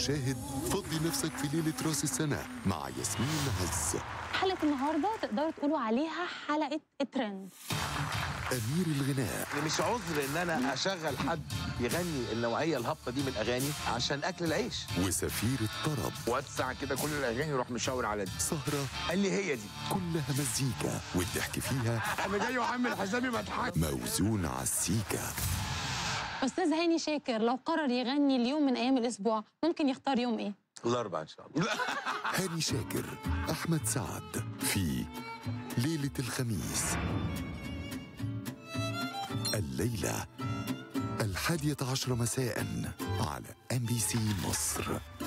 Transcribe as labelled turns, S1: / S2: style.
S1: شاهد فضي نفسك في ليلة راس السنة مع ياسمين عز
S2: حلقه النهارده تقدروا تقولوا عليها حلقه الترند
S1: أمير الغناء
S3: يعني مش عذر ان انا اشغل حد يغني النوعيه الهابطه دي من الاغاني عشان اكل العيش
S1: وسفير الطرب
S4: وسع كده كل الاغاني وراح مشاور على دي
S1: سهرة
S4: قال لي هي دي
S1: كلها مزيكا والضحك فيها
S4: انا جاي وعامل حسابي بضحك
S1: موزون على السيكا
S2: استاذ هاني شاكر لو قرر يغني اليوم من ايام الاسبوع ممكن يختار يوم ايه
S3: الاربعاء ان شاء الله
S1: هاني شاكر أحمد سعد في ليلة الخميس الليلة الحادية عشر مساء على ام بي سي مصر